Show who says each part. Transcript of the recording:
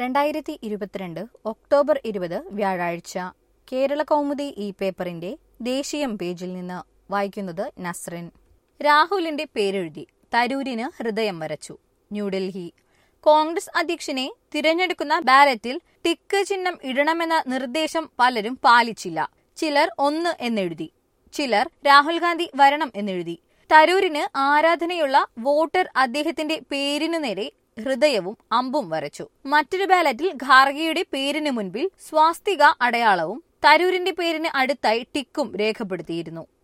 Speaker 1: രണ്ടായിരത്തി ഇരുപത്തിരണ്ട് ഒക്ടോബർ ഇരുപത് വ്യാഴാഴ്ച കേരള കൗമുദി ഈ പേപ്പറിന്റെ ദേശീയം പേജിൽ നിന്ന് വായിക്കുന്നത് നസ്റിൻ രാഹുലിന്റെ പേരെഴുതി തരൂരിന് ഹൃദയം വരച്ചു ന്യൂഡൽഹി കോൺഗ്രസ് അധ്യക്ഷനെ തിരഞ്ഞെടുക്കുന്ന ബാലറ്റിൽ ടിക്ക് ചിഹ്നം ഇടണമെന്ന നിർദ്ദേശം പലരും പാലിച്ചില്ല ചിലർ ഒന്ന് എന്നെഴുതി ചിലർ രാഹുൽ ഗാന്ധി വരണം എന്നെഴുതി തരൂരിന് ആരാധനയുള്ള വോട്ടർ അദ്ദേഹത്തിന്റെ പേരിനു നേരെ ഹൃദയവും അമ്പും വരച്ചു മറ്റൊരു ബാലറ്റിൽ ഖാർഗെയുടെ പേരിന് മുൻപിൽ സ്വാസ്തിക അടയാളവും തരൂരിന്റെ പേരിന് അടുത്തായി ടിക്കും രേഖപ്പെടുത്തിയിരുന്നു